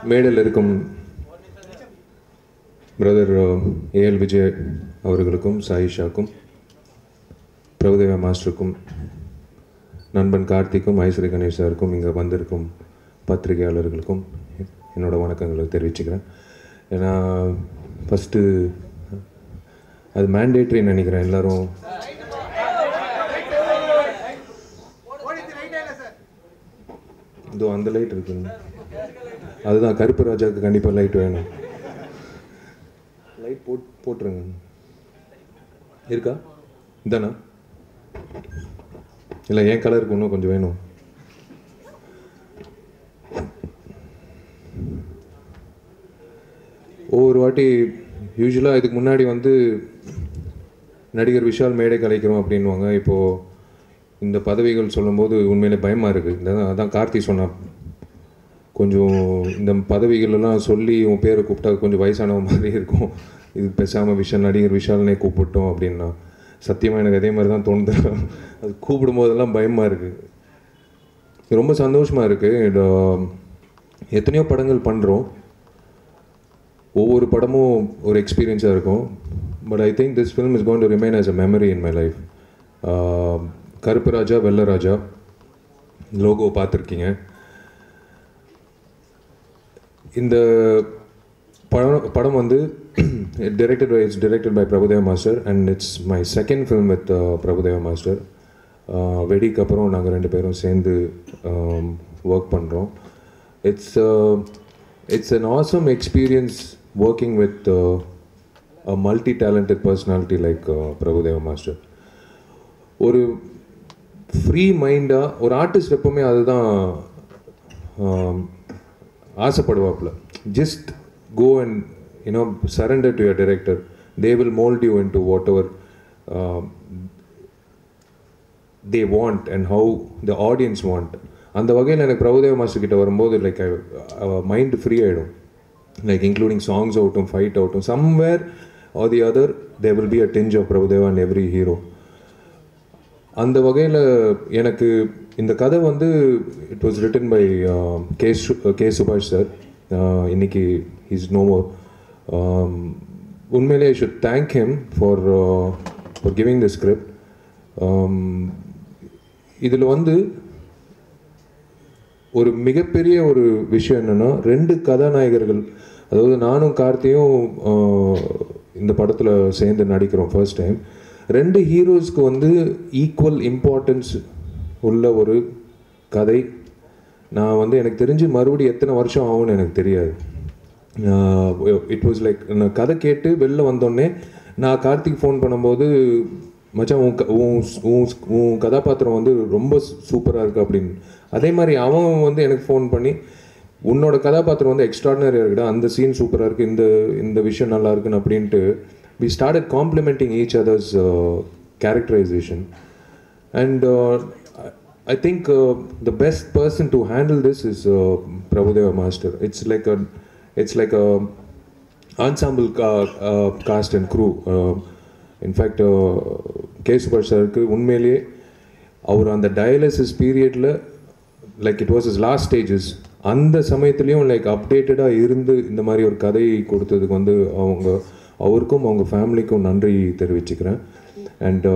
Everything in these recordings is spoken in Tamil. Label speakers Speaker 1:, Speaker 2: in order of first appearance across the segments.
Speaker 1: மேடையில் இருக்கும் பிரதர் ஏஎல் விஜய் அவர்களுக்கும் சாயிஷாக்கும் பிரபுதேவா மாஸ்டருக்கும் நண்பன் கார்த்திக்கும் ஐஸ்வரி கணேஷ் சாருக்கும் இங்கே வந்திருக்கும் பத்திரிகையாளர்களுக்கும் என்னோட வணக்கங்களை தெரிவிச்சுக்கிறேன் ஏன்னா ஃபஸ்ட்டு அது மேண்டேட்ரின்னு நினைக்கிறேன் எல்லாரும் இதோ அந்த லைட் இருக்குங்க அதுதான் கருப்பு ராஜாவுக்கு கண்டிப்பாக லைட் வேணும் லைட் போட் போட்டுருங்க இருக்கா இதானா இல்லை என் கலருக்கு இன்னும் கொஞ்சம் வேணும் ஒவ்வொரு வாட்டி யூஸ்வலாக இதுக்கு முன்னாடி வந்து நடிகர் விஷால் மேடை கலைக்கிறோம் அப்படின்வாங்க இப்போது இந்த பதவிகள் சொல்லும்போது உண்மையிலே பயமாக இருக்குது இந்த அதான் கார்த்தி சொன்னான் கொஞ்சம் இந்த பதவிகள் எல்லாம் சொல்லி உன் பேரை கூப்பிட்டா கொஞ்சம் வயசானவ மாதிரி இருக்கும் இது பேசாமல் விஷால் நடிகர் விஷால்னே கூப்பிட்டோம் அப்படின்னா சத்தியமாக எனக்கு அதே மாதிரி தான் தோணுது அது கூப்பிடும் போதெல்லாம் பயமாக இருக்குது ரொம்ப சந்தோஷமாக இருக்குது எத்தனையோ படங்கள் பண்ணுறோம் ஒவ்வொரு படமும் ஒரு எக்ஸ்பீரியன்ஸாக இருக்கும் but I think this film is going to remain as a memory in my life Karuppu Raja வெள்ளை ராஜா லோகோ பார்த்துருக்கீங்க இந்த படம் படம் வந்து directed by it's directed by Prabhudeva master and it's my second film with Prabhudeva master வெடிக்கு அப்புறம் நாங்கள் ரெண்டு பேரும் சேர்ந்து ஒர்க் பண்ணுறோம் it's it's an awesome experience working with a multi talented personality like Prabhudeva master ஒரு ஃப்ரீ மைண்டாக ஒரு ஆர்டிஸ்ட் எப்பவுமே அதுதான் ஆம், ஆசைப்படுவாப்புல just go and you know surrender to your director they will mold you into whatever they want and how the audience want அந்த வகையில் எனக்கு பிரபுதேவ மாஸ்டர் கிட்ட வரும்போது லைக் மைண்டு ஃப்ரீ ஆகிடும் லைக் இன்க்ளூடிங் சாங்ஸ் ஆகட்டும் ஃபைட் ஆகட்டும் somewhere or the other they will be a tinge of Prabhudeva and every hero அந்த வகையில் எனக்கு இந்த கதை வந்து it was written by K சு- கே சுபாஷ் சார் இன்னைக்கு இஸ் நோ மோர் உண்மையிலே I should thank him for for giving the script இதில் வந்து ஒரு மிகப்பெரிய ஒரு விஷயம் என்னன்னா ரெண்டு கதாநாயகர்கள் அதாவது நானும் கார்த்தியும் ஆஹ், இந்த படத்தில் சேர்ந்து நடிக்கிறோம் ஃபர்ஸ்ட் டைம் ரெண்டு ஹீரோஸ்க்கு வந்து ஈக்குவல் இம்பார்ட்டன்ஸ் உள்ள ஒரு கதை நான் வந்து எனக்கு தெரிஞ்சு மறுபடியும் எத்தனை வருஷம் ஆகும்னு எனக்கு தெரியாது இட் வாஸ் லைக் நான் கதை கேட்டு வெளில வந்தோடனே நான் கார்த்திக் ஃபோன் பண்ணும்போது மச்சான் உன் க- உன் உன் உன் கதாபாத்திரம் வந்து ரொம்ப சூப்பராக இருக்கு அப்படின்னு அதே மாதிரி அவன் வந்து எனக்கு ஃபோன் பண்ணி உன்னோட கதாபாத்திரம் வந்து எக்ஸ்ட்ராடினரியாக இருக்குடா அந்த சீன் சூப்பராக இருக்குது இந்த இந்த விஷயம் நல்லா இருக்குன்னு அப்படின்ட்டு we started complimenting each others characterisation and I think uh, the best person to handle this is uh, Prabhudeva Master. It's like a, it's like a ensemble ca- uh, cast and crew. Uh, in fact, uh, K Subash சாருக்கு உண்மையிலேயே அவர் அந்த டயாலிசிஸ் பீரியடில் like it was is last stages அந்த சமயத்துலேயும் லைக் அப்டேட்டடாக இருந்து இந்த மாதிரி ஒரு கதை கொடுத்ததுக்கு வந்து அவங்க அவருக்கும் அவங்க ஃபேமிலிக்கும் நன்றி தெரிவிச்சுக்கிறேன் அண்ட்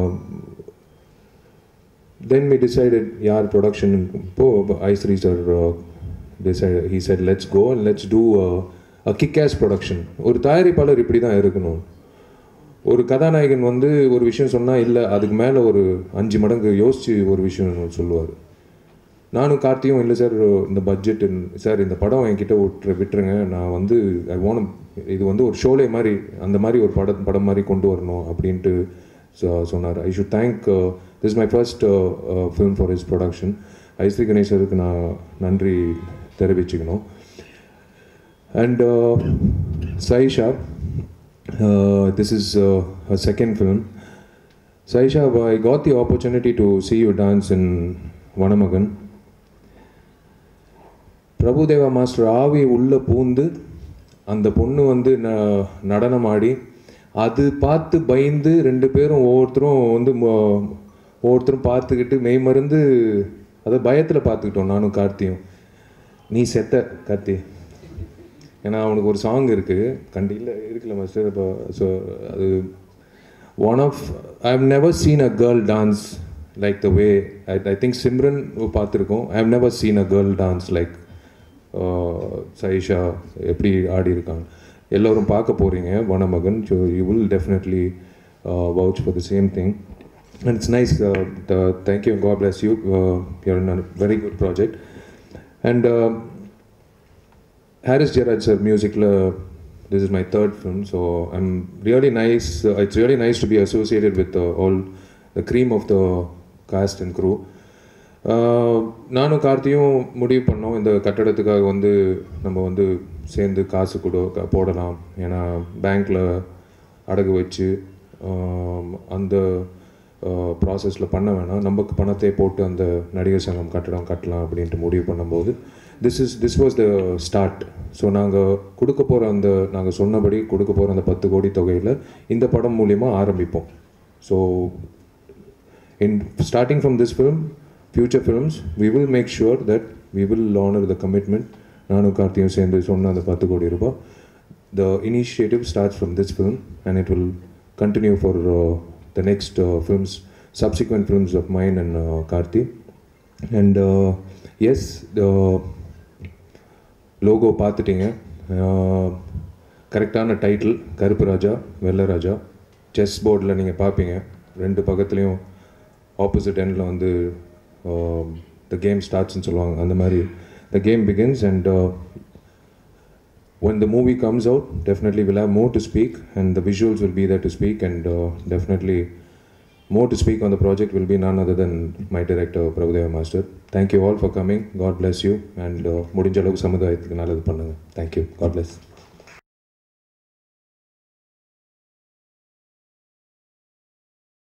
Speaker 1: தென் we decided யார் ப்ரொடக்ஷன் இப்போ Ishari sir decide he said let's go and let's do a kick ass production ஒரு தயாரிப்பாளர் இப்படி தான் இருக்கணும் ஒரு கதாநாயகன் வந்து ஒரு விஷயம் சொன்னால் இல்லை அதுக்கு மேலே ஒரு அஞ்சு மடங்கு யோசித்து ஒரு விஷயம் சொல்லுவார் நானும் கார்த்தியும் இல்லை சார் இந்த பட்ஜெட் சார் இந்த படம் என்கிட்ட விட்டுரு விட்டுருங்க நான் வந்து ஐ வாண்ட் இது வந்து ஒரு ஷோலே மாதிரி அந்த மாதிரி ஒரு படம் படம் மாதிரி கொண்டு வரணும் அப்படின்ட்டு சொ- சொன்னார் I should thank this my first film for his production Ishari கணேசருக்கு நான் நன்றி தெரிவிச்சுக்கணும் and Sayyeshaa this is uh, her second film. Saisha, I got the opportunity to see you dance in Vanamagan. Prabhudeva master ஆவி உள்ள பூந்து அந்த பொண்ணு வந்து ந நடனம் ஆடி அது பார்த்து பயந்து ரெண்டு பேரும் ஒவ்வொருத்தரும் வந்து மொ- ஒவ்வொருத்தரும் பார்த்துக்கிட்டு மெய் மருந்து அதை பயத்தில் பார்த்துக்கிட்டோம் நானும் கார்த்தியும் நீ செத்த கார்த்தி ஏன்னா அவனுக்கு ஒரு சாங் இருக்குது கண்டியில் இருக்குல்ல மாஸ்டர் இப்போ ஸோ அது one of I have never seen a girl dance like the way I I think Simran பார்த்துருக்கோம் I have never seen a girl dance like Sayyeshaa எப்படி ஆடி இருக்காங்க எல்லோரும் பார்க்க போகிறீங்க Vanamagan so you will definitely vouch for the same thing and it's nice thank you God bless you your very good project and Harris Gerard sir musicல this is my third film so I'm really nice uh, it's really nice to be associated with uh, all the cream of the cast and crew Uh, நானும் கார்த்தியும் முடிவு பண்ணோம் இந்த கட்டடத்துக்காக வந்து நம்ம வந்து சேர்ந்து காசு கொடு க- போடலாம் ஏன்னா பேங்க்கில் அடகு வச்சு ஆம், அந்த ப்ராசஸில் பண்ண வேணாம் நமக்கு பணத்தை போட்டு அந்த நடிகர் சங்கம் கட்டடம் கட்டலாம் அப்படின்ட்டு முடிவு பண்ணும்போது this is this was the start so நாங்கள் கொடுக்க போகிற அந்த நாங்கள் சொன்னபடி கொடுக்க போகிற அந்த பத்து கோடி தொகையில் இந்த படம் மூலிமா ஆரம்பிப்போம் so in starting from this film, future films, we will make sure that we will honor the commitment. நானும் கார்த்தியும் சேர்ந்து சொன்ன அந்த பத்து கோடி ரூபாய் the initiative starts from this film and it will continue for uh, the next uh, films, subsequent films of mine and uh, Karthi. And uh, yes, the logo பார்த்துட்டீங்க கரெக்டான டைட்டில் கருப்பு ராஜா வெள்ளை ராஜா செஸ் போர்டில் நீங்கள் பார்ப்பீங்க ரெண்டு பக்கத்துலேயும் ஆப்போசிட் எண்டில் வந்து த கேம் ஸ்டார்ட்ஸ்னு சொல்லுவாங்க அந்த மாதிரி the game begins and when the movie comes out, definitely we'll have more to speak, and the visuals will be there to speak, and uh, definitely more to speak on the project will be none other than my director, Prabhudeva Master. Thank you all for coming. God bless you, and uh, முடிஞ்ச அளவுக்கு சமுதாயத்துக்கு நல்லது பண்ணுங்க. Thank you. God bless.